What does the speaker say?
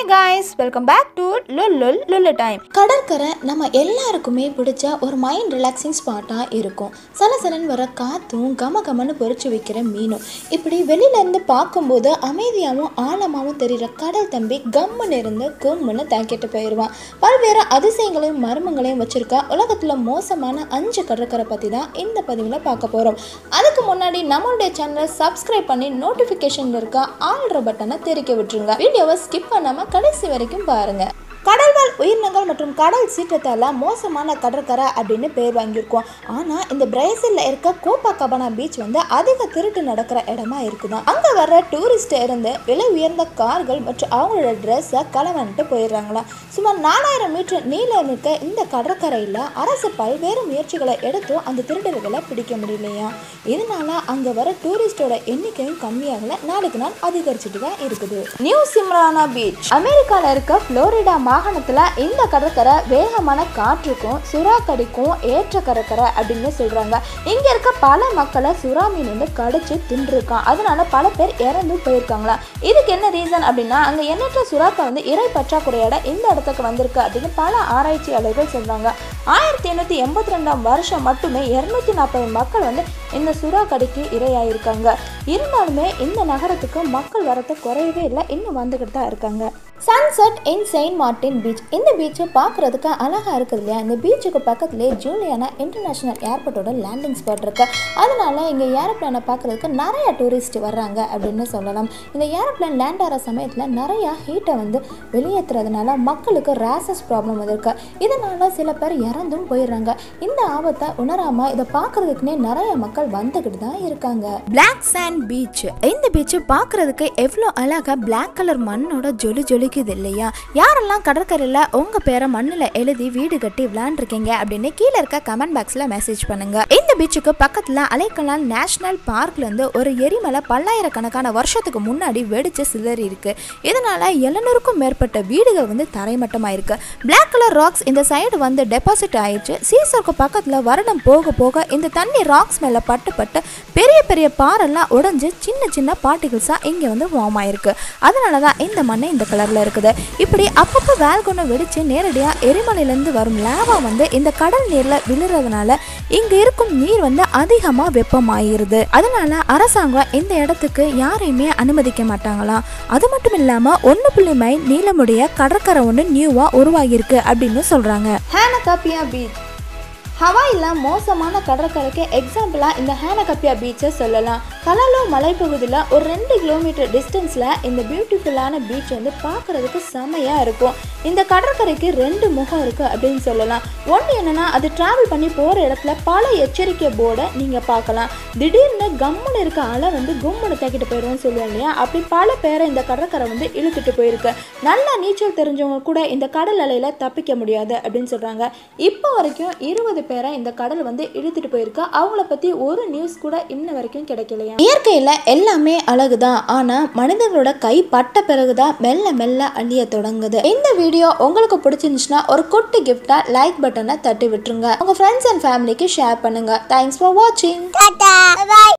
guys welcome back to லுல் லுல் லுல்லு டைம் கடற்கரை நம்ம எல்லாருக்குமே பிடிச்ச ஒரு மைண்ட் ரிலாக்ஸிங் ஸ்பாட்டாக இருக்கும் சலசலன்னு வர காற்றும் கம கமன்னு பொறிச்சு வைக்கிற மீனும் இப்படி வெளியிலேருந்து பார்க்கும்போது அமைதியாகவும் ஆழமாகவும் தெரிகிற கடல் தம்பி கம்முன்னு இருந்து கும்முன்னு தாக்கிட்டு போயிடுவான் பல்வேறு அதிசயங்களையும் மர்மங்களையும் வச்சிருக்க உலகத்தில் மோசமான அஞ்சு கடற்கரை பற்றி தான் இந்த பதிவில் பார்க்க போகிறோம் அதுக்கு முன்னாடி நம்மளுடைய சேனலை சப்ஸ்கிரைப் பண்ணி நோட்டிஃபிகேஷன் இருக்க ஆல்ற பட்டனை தெரிக்க விட்டுருங்க வீடியோவை ஸ்கிப் பண்ணாமல் கடைசி வரைக்கும் பாருங்கள் கடல்வாழ் உயிரினங்கள் மற்றும் கடல் சீற்றத்தால மோசமான கடற்கரை அப்படின்னு பேர் வாங்கியிருக்கோம் ஆனால் இந்த பிரேசிலில் இருக்க கோப்பா கபானா பீச் வந்து அதிக திருட்டு நடக்கிற இடமா இருக்குதான் அங்கே வர்ற டூரிஸ்ட் இருந்து விலை உயர்ந்த கார்கள் மற்றும் அவங்களோட ட்ரெஸ்ஸை களவன்ட்டு போயிடுறாங்களாம் சுமார் நாலாயிரம் மீட்டர் நீளம் இருக்க இந்த கடற்கரையில் அரசு பல்வேறு முயற்சிகளை எடுத்தும் அந்த திருடர்களை பிடிக்க முடியலையா இதனால அங்கே வர டூரிஸ்டோட எண்ணிக்கையும் கம்மியாகல நாளுக்கு நாள் அதிகரிச்சுட்டு தான் இருக்குது நியூ சிம்ரானா பீச் அமெரிக்காவில் இருக்க ஃப்ளோரிடா மாகாணத்தில் இந்த கடற்கரை வேகமான காற்றுக்கும் சுறா கடிக்கும் ஏற்ற கடற்கரை அப்படின்னு சொல்கிறாங்க இங்கே இருக்க பல மக்களை சுறா மீன் வந்து கடிச்சு தின்றுருக்கான் அதனால பல பேர் இறந்து போயிருக்காங்களா இதுக்கு என்ன ரீசன் அப்படின்னா அங்கே எண்ணற்ற சுறாக்கள் வந்து இறை பற்றாக்குறையோட இந்த இடத்துக்கு வந்திருக்கு அப்படின்னு பல ஆராய்ச்சியாளர்கள் சொல்கிறாங்க ஆயிரத்தி எண்ணூற்றி எண்பத்தி ரெண்டாம் வருஷம் மட்டுமே இரநூத்தி நாற்பது மக்கள் வந்து இந்த சுறா கடிக்கு இரையாயிருக்காங்க இருந்தாலுமே இந்த நகரத்துக்கு மக்கள் வரத்து குறையவே இல்லை இன்னும் வந்துக்கிட்டு தான் இருக்காங்க sunset in Saint Martin beach இந்த பீச்சை பார்க்குறதுக்கு அழகாக இருக்குது இல்லையா இந்த பீச்சுக்கு பக்கத்துலேயே ஜூலியானா இன்டர்நேஷ்னல் ஏர்போர்ட்டோட லேண்டிங் ஸ்பாட் இருக்கு அதனால இங்கே ஏரோப்ளேனை பார்க்குறதுக்கு நிறைய டூரிஸ்ட் வர்றாங்க அப்படின்னு சொல்லலாம் இந்த ஏரோப்ளேன் லேண்ட் ஆகிற சமயத்தில் நிறையா ஹீட்டை வந்து வெளியேற்றுறதுனால மக்களுக்கு ரேசஸ் ப்ராப்ளம் வந்திருக்கு இதனால சில பேர் இறந்தும் போயிடுறாங்க இந்த ஆபத்தை உணராமல் இதை பார்க்குறதுக்குனே நிறைய மக்கள் வந்துக்கிட்டு தான் இருக்காங்க பிளாக் சாண்ட் பீச் இந்த பீச் பார்க்கறதுக்கு எவ்வளோ அழகா பிளாக் கலர் மண்ணோட ஜொலி ஜொலிக்குது இல்லையா யாரெல்லாம் கடற்கரையில் உங்கள் பேரை மண்ணில் எழுதி வீடு கட்டி விளையாண்டுருக்கீங்க அப்படின்னு கீழே இருக்க கமெண்ட் பாக்ஸில் மெசேஜ் பண்ணுங்க இந்த பீச்சுக்கு பக்கத்தில் அலைக்கலால் நேஷனல் பார்க்லேருந்து ஒரு எரிமலை பல்லாயிரக்கணக்கான வருஷத்துக்கு முன்னாடி வெடிச்சு சிதறி இருக்கு இதனால எழுநூறுக்கும் மேற்பட்ட வீடுகள் வந்து தரைமட்டமாயிருக்கு பிளாக் கலர் ராக்ஸ் இந்த சைடு வந்து டெபாசிட் ஆயிடுச்சு சீசருக்கு பக்கத்தில் வருடம் போக போக இந்த தண்ணி ராக்ஸ் மேலே பட்டு பட்டு பெரிய பெரிய பாறைல்லாம் உடைஞ்சு சின்ன சின்ன பார்ட்டிகிள்ஸாக இங்கே வந்து ஃபார்ம் ஆயிருக்கு அதனால தான் இந்த மண்ணு இந்த கலரில் இருக்குது இப்படி அப்பப்போ வேல்கொண்டு வெடித்து நேரடியாக எரிமலையிலேருந்து வரும் லாவா வந்து இந்த கடல் நீரில் விழுறதுனால இங்கே இருக்கும் நீர் வந்து அதிகமாக வெப்பமாயிருது அதனால அரசாங்கம் இந்த இடத்துக்கு யாரையுமே அனுமதிக்க மாட்டாங்களாம் அது மட்டும் இல்லாமல் ஒன்று புள்ளி மைல் நீளமுடைய கடற்கரை ஒன்று நியூவாக உருவாகியிருக்கு அப்படின்னு சொல்கிறாங்க ஹேனகாப்பியா பீச் ஹவாயில் மோசமான கடற்கரைக்கு எக்ஸாம்பிளாக இந்த ஹேனகப்பியா பீச்சை சொல்லலாம் கலலோ மலைப்பகுதியில் ஒரு ரெண்டு கிலோமீட்டர் டிஸ்டன்ஸில் இந்த பியூட்டிஃபுல்லான பீச் வந்து பார்க்குறதுக்கு செமையாக இருக்கும் இந்த கடற்கரைக்கு ரெண்டு முகம் இருக்குது அப்படின்னு சொல்லலாம் ஒன்று என்னென்னா அது ட்ராவல் பண்ணி போகிற இடத்துல பல எச்சரிக்கை போர்டை நீங்கள் பார்க்கலாம் திடீர்னு கம்முன்னு இருக்க அலை வந்து கும்முன்னு தேக்கிட்டு போயிடுவோம்னு சொல்லுவோம் இல்லையா அப்படி பல பேரை இந்த கடற்கரை வந்து இழுத்துட்டு போயிருக்கு நல்லா நீச்சல் தெரிஞ்சவங்க கூட இந்த கடல் அலையில் தப்பிக்க முடியாது அப்படின்னு சொல்கிறாங்க இப்போ வரைக்கும் இருபது பேரை இந்த கடல் வந்து இழுத்துட்டு போயிருக்கு அவங்கள பற்றி ஒரு நியூஸ் கூட இன்ன வரைக்கும் கிடைக்கலையா இயற்கையில் எல்லாமே அழகுதான் ஆனால் மனிதர்களோட கை பட்ட பிறகுதான் மெல்ல மெல்ல அழிய தொடங்குது இந்த வீடியோ உங்களுக்கு பிடிச்சிருந்துச்சுன்னா ஒரு குட்டி கிஃப்டா லைக் பட்டனை தட்டி விட்டுருங்க உங்க ஃப்ரெண்ட்ஸ் அண்ட் ஃபேமிலிக்கு ஷேர் பண்ணுங்க தேங்க்ஸ் ஃபார் வாட்சிங்